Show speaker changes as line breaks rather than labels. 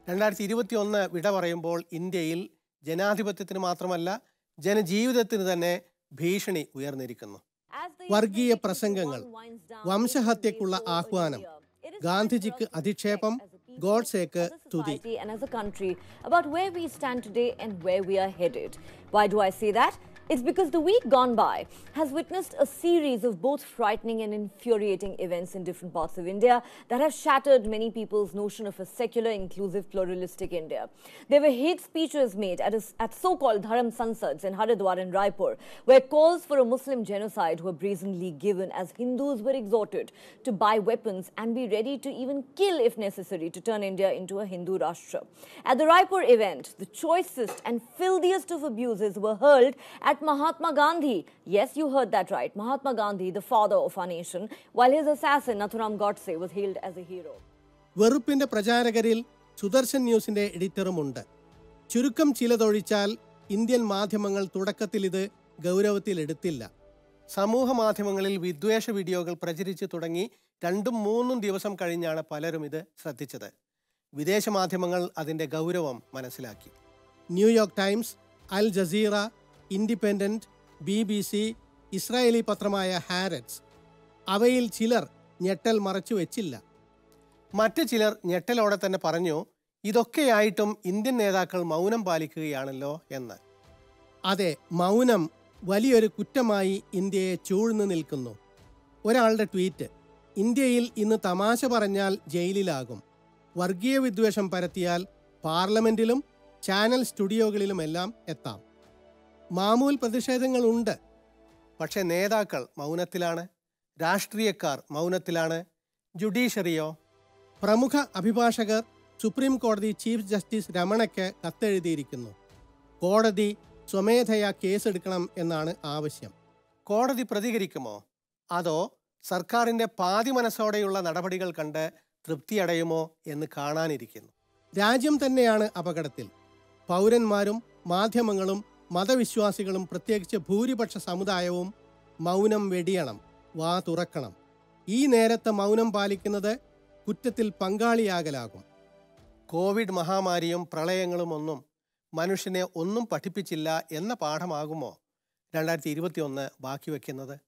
രണ്ടായിരത്തി ഇരുപത്തി ഒന്ന് വിട പറയുമ്പോൾ ഇന്ത്യയിൽ ജനാധിപത്യത്തിന് മാത്രമല്ല ജനജീവിതത്തിന് തന്നെ ഭീഷണി ഉയർന്നിരിക്കുന്നു
വർഗീയ പ്രസംഗങ്ങൾ വംശഹത്യക്കുള്ള ആഹ്വാനം ഗാന്ധിജിക്ക് അധിക്ഷേപം ഗോഡ്സേക്ക് സ്തുതി
and as a country about where we stand today and where we are headed. Why do I say that? It's because the week gone by has witnessed a series of both frightening and infuriating events in different parts of India that have shattered many people's notion of a secular, inclusive, pluralistic India. There were hate speeches made at, a, at so-called Dharam Sansads in Haridwar and Raipur, where calls for a Muslim genocide were brazenly given as Hindus were exhorted to buy weapons and be ready to even kill if necessary to turn India into a Hindu Rashtra. At the Raipur event, the choicest and filthiest of abuses were hurled at Mahatma Gandhi. Yes, you heard that right. Mahatma Gandhi, the father of our nation, while his assassin Nathuram Godse was hailed as a hero.
വെറുപ്പിന്റെ പ്രചാരകരിൽ Sudarshan ന്യൂസിന്റെ എഡിറ്ററുമുണ്ട് ചുരുക്കം ചിലതൊഴിച്ചാൽ Indian മാധ്യമങ്ങൾ തുടക്കത്തിൽ ഇത് ഗൗരവത്തിലെടുത്തില്ല
സമൂഹ മാധ്യമങ്ങളിൽ വിദ്വേഷ വീഡിയോകൾ പ്രചരിച്ചു തുടങ്ങി രണ്ടും മൂന്നും ദിവസം കഴിഞ്ഞാണ് പലരും ഇത് ശ്രദ്ധിച്ചത് വിദേശ മാധ്യമങ്ങൾ അതിൻ്റെ ഗൗരവം മനസ്സിലാക്കി
New York Times Al Jazeera Independent B B C Israeli പത്രമായ ഹാരറ്റ്സ് അവയിൽ ചിലർ ഞെട്ടൽ മറച്ചു വെച്ചില്ല
മറ്റു ചിലർ ഞെട്ടലോടെ തന്നെ പറഞ്ഞു ഇതൊക്കെയായിട്ടും ഇന്ത്യൻ നേതാക്കൾ മൗനം പാലിക്കുകയാണല്ലോ എന്ന്
അതെ മൗനം വലിയൊരു കുറ്റമായി ഇന്ത്യയെ ചൂഴ്ന്നു നിൽക്കുന്നു ഒരാളുടെ ട്വീറ്റ് ഇന്ത്യയിൽ ഇന്ന് തമാശ പറഞ്ഞാൽ ജയിലിലാകും വർഗീയ വിദ്വേഷം പരത്തിയാൽ പാർലമെന്റിലും ചാനൽ സ്റ്റുഡിയോകളിലുമെല്ലാം എത്താം മാമൂൽ പ്രതിഷേധങ്ങളുണ്ട്
പക്ഷേ നേതാക്കൾ മൗനത്തിലാണ് രാഷ്ട്രീയക്കാർ മൗനത്തിലാണ് ജുഡീഷ്യറിയോ
പ്രമുഖ അഭിഭാഷകർ സുപ്രീം കോടതി ചീഫ് ജസ്റ്റിസ് രമണയ്ക്ക് കത്തെഴുതിയിരിക്കുന്നു കോടതി സ്വമേധയാ കേസെടുക്കണം എന്നാണ് ആവശ്യം
കോടതി പ്രതികരിക്കുമോ അതോ സർക്കാരിൻ്റെ പാതി മനസ്സോടെയുള്ള നടപടികൾ കണ്ട് തൃപ്തിയടയുമോ എന്ന് കാണാനിരിക്കുന്നു
രാജ്യം തന്നെയാണ് അപകടത്തിൽ പൗരന്മാരും മാധ്യമങ്ങളും മതവിശ്വാസികളും പ്രത്യേകിച്ച് ഭൂരിപക്ഷ സമുദായവും മൗനം വെടിയണം വാ തുറക്കണം ഈ നേരത്തെ മൗനം പാലിക്കുന്നത് കുറ്റത്തിൽ പങ്കാളിയാകലാകും
കോവിഡ് മഹാമാരിയും പ്രളയങ്ങളും ഒന്നും മനുഷ്യനെ ഒന്നും പഠിപ്പിച്ചില്ല എന്ന പാഠമാകുമോ രണ്ടായിരത്തി ഇരുപത്തി ഒന്ന് ബാക്കി വയ്ക്കുന്നത്